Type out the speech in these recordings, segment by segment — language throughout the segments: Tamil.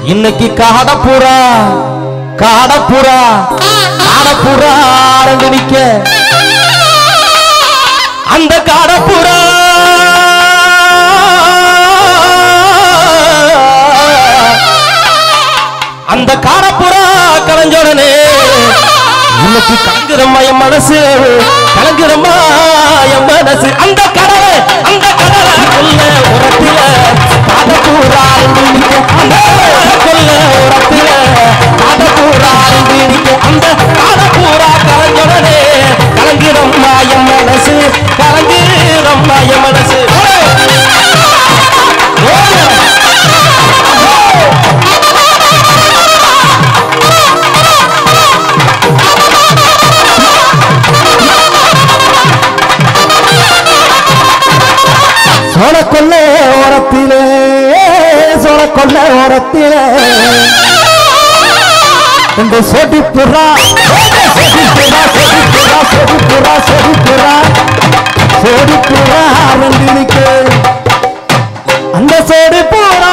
இன்னைக்கு காடப்புறா காடப்புறா காடப்புறா ரெண்டு நிக்க அந்த காடப்புறா அந்த காடப்புறா கலைஞ்சோடனே இன்னைக்கு கலங்குறம்மா என் மனசு கலங்குறம்மா என் மனசு அந்த கடலை அந்த கடலை கொல்ல உரத்தில காடப்பூரா அந்த கொல்ல உரத்தில காடப்பூரா அந்த காடப்பூரா கலைஞ்சோடனே கலங்குறம்மா என் மனசு கலங்குறம்மா என் மனசு சோழ கொல்ல ஓரத்திலே சோழ கொல்ல ஓரத்திலே இந்த சோட்டி புறா சோடி புறா சோடி புறா சோடி புறா சோடி புறா ரெண்டு நிக்கு அந்த சோடி புறா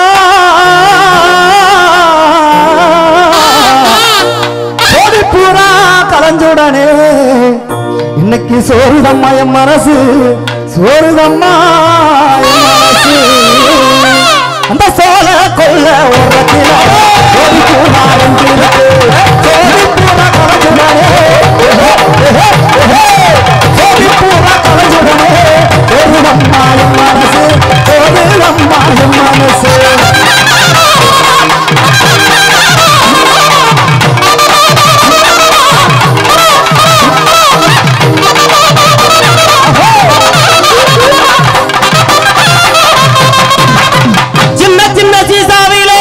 சோடி புறா கலஞ்சுடனே இன்னைக்கு சோறுதம்மா என் மனசு சோறுதம்மா என் மனசு அந்த சோழ கொல்ல ஓரத்தில சோடி பூரா ரெண்டு இருக்கு. சோடி பூரா கலஞ்சுடனே சோடி பூரா கலஞ்சுடனே சோறுதம்மா என் மனசு சோறுதம்மா என் மனசு சின்ன சின்ன சீசாவிலே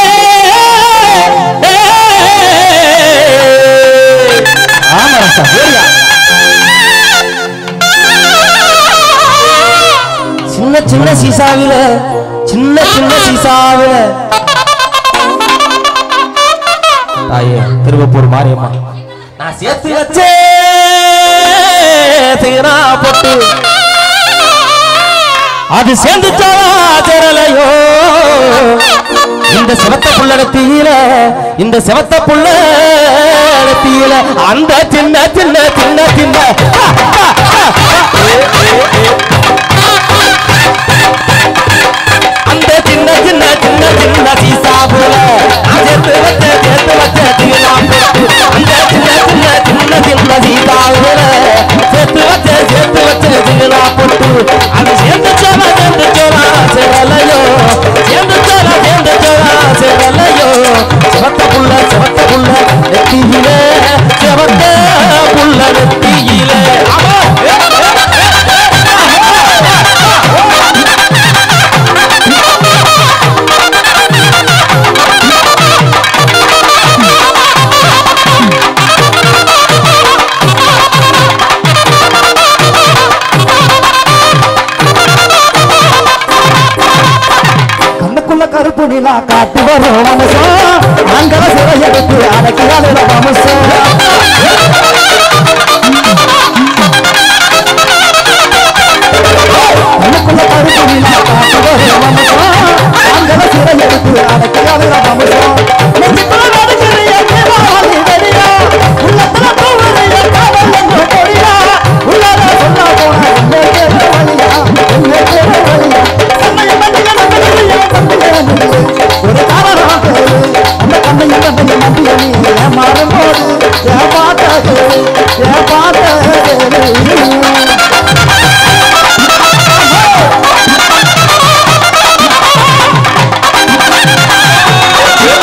சின்ன சின்ன சீசாவில சின்ன சின்ன சீசாவில தாயே திருவப்பூர் மாரியம்மா நான் சேர்த்து வச்சே தீரா போட்டு அது சேர்ந்துச்சா சேரலையோ இந்த செவத்த புள்ள நெத்தியில இந்த செவத்த புள்ள நெத்தியில அந்த சின்ன சின்ன சின்ன சின்ன அந்த சின்ன சின்ன சின்ன சின்ன சீசாபுல நான் சேர்த்து வச்ச சேர்த்து வச்ச தீலாம் போட்டு அந்த சின்ன சின்ன சின்ன சின்ன சீசாபுல சேர்த்து வச்ச சேர்த்து வச்ச தீலா போட்டு அது சேர்ந்து சோழ சேர்ந்து சோழா சேரலையோ சேர்ந்து சோழா சேர்ந்து சோழா சேரலையோ சிவத்த புள்ள சிவத்த புள்ள நெத்தியில சிவத்த புள்ள நெத்தியில ஆமா கண்ணுக்குள்ள கருப்பு நிலா காட்டு வரும் மனசம் நாங்கள சிறை எடுத்து அடக்கியால மனசம் கண்ணுக்குள்ள கருப்பு நிலா காட்டு வரும் மனசம் நாங்கள சிறை எடுத்து அடக்கியால மனசம் நெஞ்சுக்குள்ள நடுக்கிறிய தேவாலி வெறியா உள்ளத்துல தூவறிய காதல் என்று கொடியா உள்ளார சொன்னா போன என்ன கேட்ட வழியா என்ன கேட்ட வழியா கண்ணைய மண்டிய நம்பிக்கைய நம்பிக்கைய ஒரு காரணம் கேளு அந்த கண்ணைய நம்பிய நம்பிய நீ ஏமாறும் போது ஏமாத்த கேளு ஏமாத்த கேளு Yeah.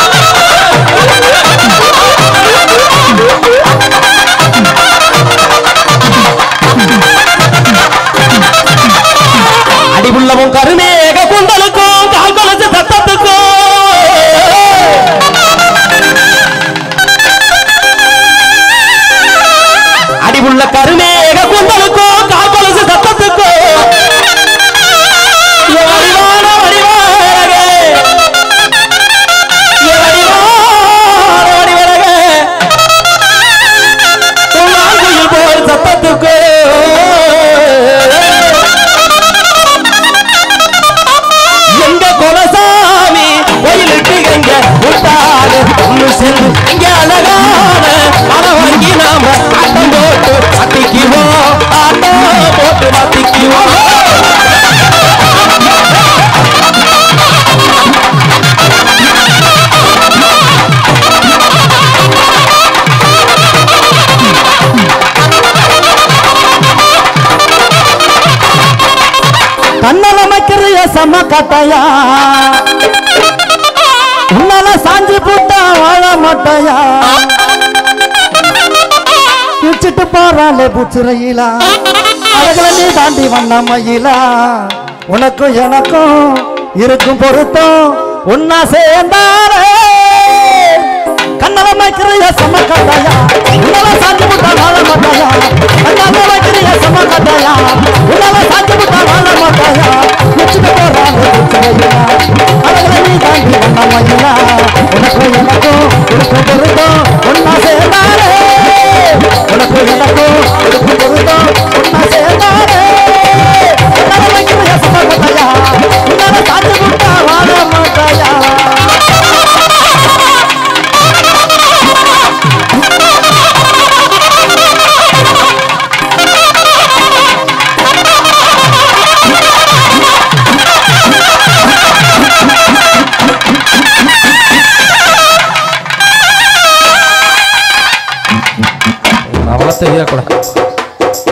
விட்டாலே ஒண்ணு சேர்ந்து இங்கே அழகான மனம் வாங்கி நாம ஆட்டம் போட்டு மாத்திக்குவோம் ஆட்டம் போட்டு மாத்திக்குவோம் கண்ணல அமைக்கிறிய செம்ம கட்டையா உன்னால சாஞ்சி போட்டா வாழ மாட்டாயா பிடிச்சிட்டு போறாளே புச்சுரையிலா அழகுல நீ தாண்டி வந்த மயிலா உனக்கும் எனக்கும் இருக்கும் பொருத்தம் உன்னா சேர்ந்தாரே கண்ணல அமைக்கிறிய செம்ம கட்டையா உன்னால சாஞ்சி போட்டா வாழ மாட்டாயா கண்ணல அமைக்கிறிய செம்ம கட்டையா உன்னால சாஞ்சி போட்டா வாழ மாட்டாயா பிடிச்சிட்டு போறாளே புச்சுரையிலா அழகுல நீ தாண்டி வந்த மயிலா உனக்கும் எனக்கும் இருக்கும் பொருத்தம் உன்னா சேர்ந்தாரே உனக்கு எனக்கும் உனக்கு பொருத்தம் உன்னை சேர்ந்தாரே உன்னால வைக்கிற எசமா மாட்டாயா உன்னால சாட்சி கொடுத்தா வாழ மாட்டாயா அவளத்தை கூட